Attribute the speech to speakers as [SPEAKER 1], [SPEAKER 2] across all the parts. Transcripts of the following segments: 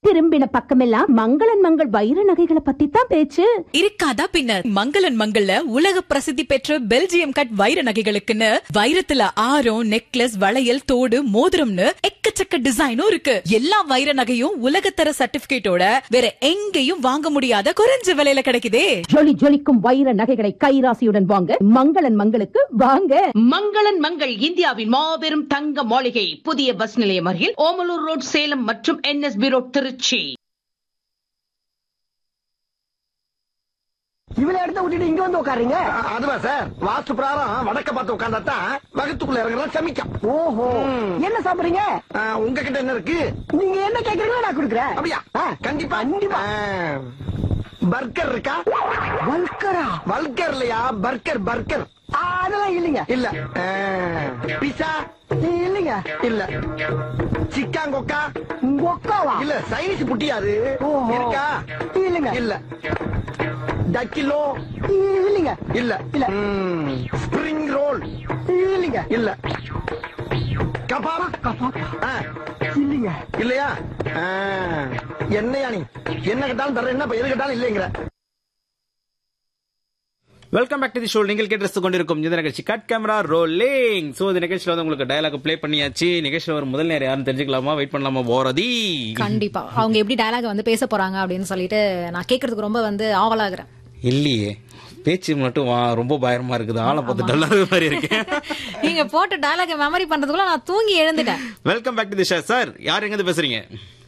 [SPEAKER 1] திரும்பின பக்கமெல்லாம் மங்களன் மங்கள் வைர நகைகளை பத்தி தான் பேச்சு
[SPEAKER 2] இருக்காதா பின்ன மங்களன் மங்கள்ல உலக பிரசித்தி பெற்ற பெல்ஜியம் கட் வைர நகைகளுக்குன்னு வைரத்துல ஆரம் நெக்லஸ் வளையல் தோடு மோதிரம்னு எக்கச்சக்க டிசைனும் இருக்கு எல்லா வைர நகையும் உலகத்தர சர்டிபிகேட்டோட வேற எங்கேயும் வாங்க முடியாத குறைஞ்ச விலையில கிடைக்குதே
[SPEAKER 1] ஜொலி ஜொலிக்கும் வைர நகைகளை கைராசியுடன் வாங்க மங்களன் மங்களுக்கு வாங்க
[SPEAKER 3] மங்களன் மங்கள் இந்தியாவின் மாபெரும் தங்க மாளிகை புதிய பஸ் நிலையம் அருகில் ஓமலூர் ரோட் சேலம் மற்றும் என்எஸ்பி ரோட் திருச்சி
[SPEAKER 4] இவளை எடுத்து விட்டுட்டு இங்க வந்து உட்காருங்க
[SPEAKER 5] அதுவா சார் வாஸ்து பிரகாரம் வடக்க பார்த்து உட்கார்ந்தாத்தான் வகுத்துக்குள்ள இறங்குறதா சமிக்கம்
[SPEAKER 4] ஓஹோ என்ன சாப்பிடுறீங்க
[SPEAKER 5] உங்ககிட்ட என்ன இருக்கு
[SPEAKER 4] நீங்க என்ன கேக்குறீங்களோ நான் கொடுக்குறேன்
[SPEAKER 5] அப்படியா
[SPEAKER 4] ஆ,
[SPEAKER 5] கண்டிப்பா
[SPEAKER 4] கண்டிப்பா
[SPEAKER 5] பர்கர் இருக்கா
[SPEAKER 4] வல்கரா
[SPEAKER 5] வல்கர் இல்லையா பர்கர் பர்கர்
[SPEAKER 4] ஆ, அதெல்லாம் இல்லைங்க
[SPEAKER 5] இல்ல பிசா
[SPEAKER 4] இல்லைங்க
[SPEAKER 5] இல்ல சிக்கான் கொக்கா
[SPEAKER 4] ஒக்காவா
[SPEAKER 5] இல்ல சைனீஸ் புட்டியாது
[SPEAKER 4] ஓஹோ.
[SPEAKER 5] இருக்கா
[SPEAKER 4] இல்லைங்க
[SPEAKER 5] இல்ல டக்கிலோ
[SPEAKER 4] இல்லைங்க
[SPEAKER 5] இல்ல
[SPEAKER 4] இல்ல.
[SPEAKER 5] ஸ்பிரிங் ரோல்
[SPEAKER 4] இல்லைங்க
[SPEAKER 5] இல்ல கபாப் ஆ,
[SPEAKER 4] இல்லைங்க
[SPEAKER 5] இல்லையா ஆ, என்னையா நீ என்ன கேட்டாலும் தர்றேன் என்ன எது கேட்டாலும் இல்லைங்கிற
[SPEAKER 6] welcome back to the show நீங்கள் கேட்டு கொண்டிருக்கும் இந்த நிகழ்ச்சி கட் கேமரா ரோலிங் சோ இந்த நிகழ்ச்சியில வந்து உங்களுக்கு டயலாக் ப்ளே பண்ணியாச்சு நிகழ்ச்சியில ஒரு முதல் நேரம் யாரும் தெரிஞ்சுக்கலாமா வெயிட் பண்ணலாமா போறதி
[SPEAKER 7] கண்டிப்பா அவங்க எப்படி டயலாக் வந்து பேச போறாங்க அப்படின்னு சொல்லிட்டு நான் கேக்குறதுக்கு ரொம்ப வந்து ஆவலாகிறேன்
[SPEAKER 6] இல்லையே பேச்சு மட்டும் வா- ரொம்ப பயமா இருக்குது ஆளை பார்த்து டல்லாத மாதிரி இருக்கேன்
[SPEAKER 7] நீங்க போட்ட டயலாக மெமரி பண்றதுக்குள்ள நான் தூங்கி எழுந்துட்டேன்
[SPEAKER 6] welcome back to the show sir யார் எங்க இருந்து பேசுறீங்க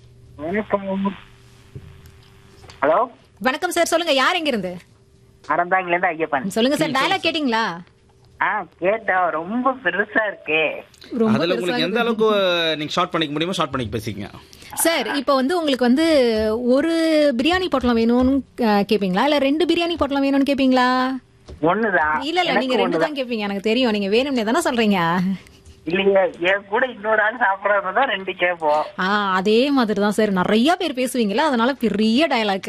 [SPEAKER 8] ஹலோ
[SPEAKER 7] வணக்கம் சார் சொல்லுங்க யார் எங்க இருந்து
[SPEAKER 8] அறந்தாங்கில இருந்து ஐயப்பன்
[SPEAKER 7] சொல்லுங்க சார் டயலாக் கேட்டிங்களா
[SPEAKER 8] ஆ கேட்டா ரொம்ப பெருசா இருக்கே
[SPEAKER 7] ரொம்ப
[SPEAKER 6] அதுல
[SPEAKER 7] பெருசா
[SPEAKER 6] உங்களுக்கு எந்த அளவுக்கு நீங்க ஷார்ட் பண்ணிக்க முடியுமோ ஷார்ட் பண்ணிக்க பேசிக்கங்க
[SPEAKER 7] சார் இப்போ வந்து உங்களுக்கு வந்து ஒரு பிரியாணி பொட்டலம் வேணும்னு அஹ், கேப்பீங்களா இல்ல ரெண்டு பிரியாணி பொட்டலம் வேணும்னு கேப்பீங்களா
[SPEAKER 8] ஒண்ணுதான்
[SPEAKER 7] இல்ல இல்ல நீங்க
[SPEAKER 8] எனக்கு
[SPEAKER 7] ரெண்டு
[SPEAKER 8] ஒண்ணுதான்.
[SPEAKER 7] தான் கேப்பீங்க எனக்கு தெரியும் நீங்க வேணும்னே தானே சொல்றீங்க
[SPEAKER 8] இல்லையே என் கூட இன்னொரு ஆள் சாப்பிடறதுதான் ரெண்டு கேப்போம்
[SPEAKER 7] ஆ அதே மாதிரி தான் சார் நிறைய பேர் பேசுவீங்களா அதனால பெரிய டயலாக்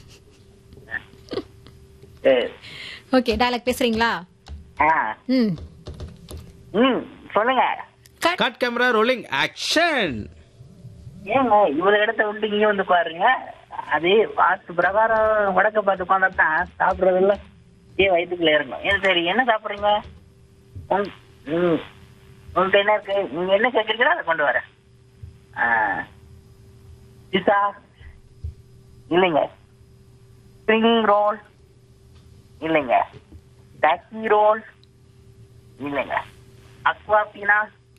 [SPEAKER 8] சரி.
[SPEAKER 7] ஓகே டயலாக் பேசுறீங்களா
[SPEAKER 8] ஆ
[SPEAKER 7] ம்
[SPEAKER 8] ம் சொல்லுங்க
[SPEAKER 6] கட் கேமரா ரோலிங் ஆக்ஷன்
[SPEAKER 8] ஏங்க இவ்வளவு இடத்த விட்டு இங்க வந்து பாருங்க அது வாஸ்து பிரகாரம் வடக்க பார்த்து உட்காந்துதான் சாப்பிடுறதுல ஏன் வயிற்றுக்குள்ள இறங்கும் ஏன் சரி என்ன சாப்பிடுறீங்க உங்க- ம். உங்கள்ட்ட என்ன இருக்கு நீங்க என்ன கேட்கறீங்களோ அதை கொண்டு வரேன் ஆ. பிஸா இல்லைங்க ஸ்ப்ரிங் ரோல் இல்லைங்க டாக்ஸி ரோல் இல்லைங்க அக்வாபீனா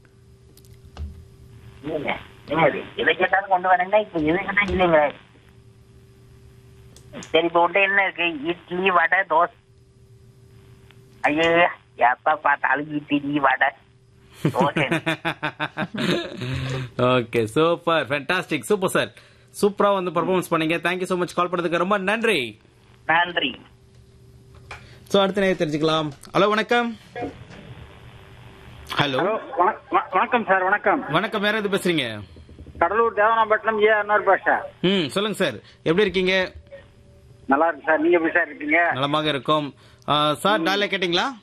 [SPEAKER 8] இல்லைங்க என்னது எதை கேட்டாலும் கொண்டு வரேங்க இப்ப எது கேட்டா இல்லைங்க சரி இப்ப உன்ட்ட என்ன இருக்கு இட்லி வடை தோசை ஐயே எப்ப பார்த்தாலும் idli vada dosa
[SPEAKER 6] okay super fantastic super sir சூப்பரா வந்து பெர்ஃபார்மன்ஸ் பண்ணீங்க தேங்க்யூ so மச் கால் பண்ணதுக்கு ரொம்ப நன்றி
[SPEAKER 8] நன்றி
[SPEAKER 6] சோ அடுத்த நேரம் தெரிஞ்சுக்கலாம் ஹலோ வணக்கம் ஹலோ
[SPEAKER 9] வணக்கம் சார் வணக்கம்
[SPEAKER 6] வணக்கம் வேற எது பேசுறீங்க
[SPEAKER 9] கடலூர் தேவனாம்பட்டினம் ஏ அன்னூர் பாஷா
[SPEAKER 6] ம் சொல்லுங்க சார் எப்படி இருக்கீங்க
[SPEAKER 9] நல்லா இருக்கு சார் நீங்க எப்படி சார் இருக்கீங்க
[SPEAKER 6] நலமாக இருக்கும் சார் டாலே கேட்டிங்களா